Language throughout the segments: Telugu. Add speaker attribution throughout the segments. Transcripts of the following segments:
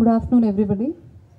Speaker 1: good afternoon everybody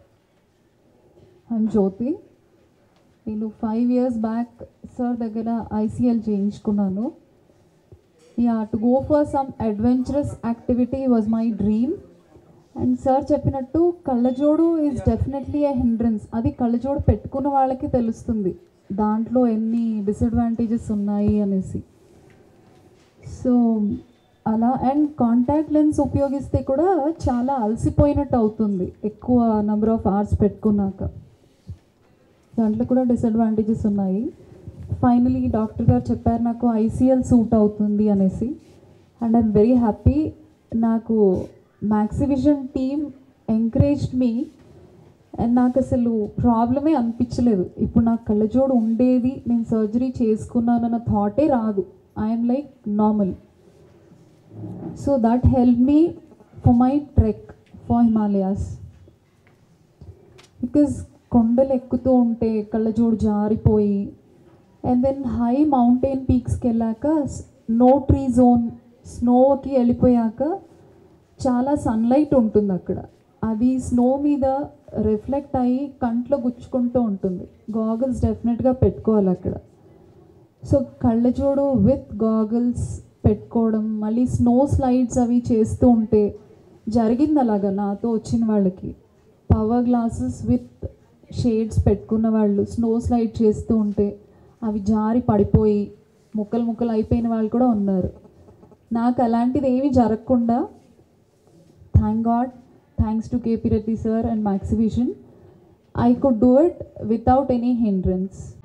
Speaker 1: I'm Jyothi నేను ఫైవ్ ఇయర్స్ బ్యాక్ సార్ దగ్గర ఐసీఎల్ చేయించుకున్నాను yeah to go for some adventurous activity was my dream and sir చెప్పినట్టు కళ్ళజోడు ఈజ్ డెఫినెట్లీ ఏ హిండ్రన్స్ అది కళ్ళజోడు పెట్టుకున్న వాళ్ళకి తెలుస్తుంది దాంట్లో ఎన్ని డిసడ్వాంటేజెస్ ఉన్నాయి అనేసి సో అలా అండ్ కాంటాక్ట్ లెన్స్ ఉపయోగిస్తే కూడా చాలా అలసిపోయినట్టు అవుతుంది ఎక్కువ నెంబర్ ఆఫ్ అవర్స్ పెట్టుకున్నాక దాంట్లో కూడా డిసడ్వాంటేజెస్ ఉన్నాయి ఫైనలీ డాక్టర్ గారు చెప్పారు నాకు ఐసీఎల్ సూట్ అవుతుంది అనేసి అండ్ ఐఎమ్ వెరీ హ్యాపీ నాకు Maxivision team encouraged me and నాకు అసలు ప్రాబ్లమే అనిపించలేదు ఇప్పుడు నాకు కళ్ళజోడు ఉండేది నేను సర్జరీ చేసుకున్నానన్న థాటే రాదు I'm like normal so that help me for my trek for Himalayas because కొండలు ఎక్కుతూ ఉంటే కళ్ళజోడు జారిపోయి అండ్ దెన్ హై మౌంటైన్ పీక్స్కి వెళ్ళాక స్నో ట్రీ జోన్ స్నోకి వెళ్ళిపోయాక చాలా సన్లైట్ ఉంటుంది అక్కడ అది స్నో మీద రిఫ్లెక్ట్ అయ్యి కంట్లో గుచ్చుకుంటూ ఉంటుంది గాగల్స్ డెఫినెట్గా పెట్టుకోవాలి అక్కడ సో కళ్ళజోడు విత్ గాగల్స్ పెట్టుకోవడం మళ్ళీ స్నో స్లైడ్స్ అవి చేస్తూ ఉంటే జరిగింది అలాగా నాతో వచ్చిన వాళ్ళకి పవర్ గ్లాసెస్ విత్ షేడ్స్ పెట్టుకున్న వాళ్ళు స్నో స్లైడ్ చేస్తూ ఉంటే అవి జారి పడిపోయి ముక్కలు ముక్కలు అయిపోయిన వాళ్ళు కూడా ఉన్నారు నాకు అలాంటిది ఏమీ జరగకుండా thank God thanks to KP Reddy sir and Maxivision I could do it without any hindrance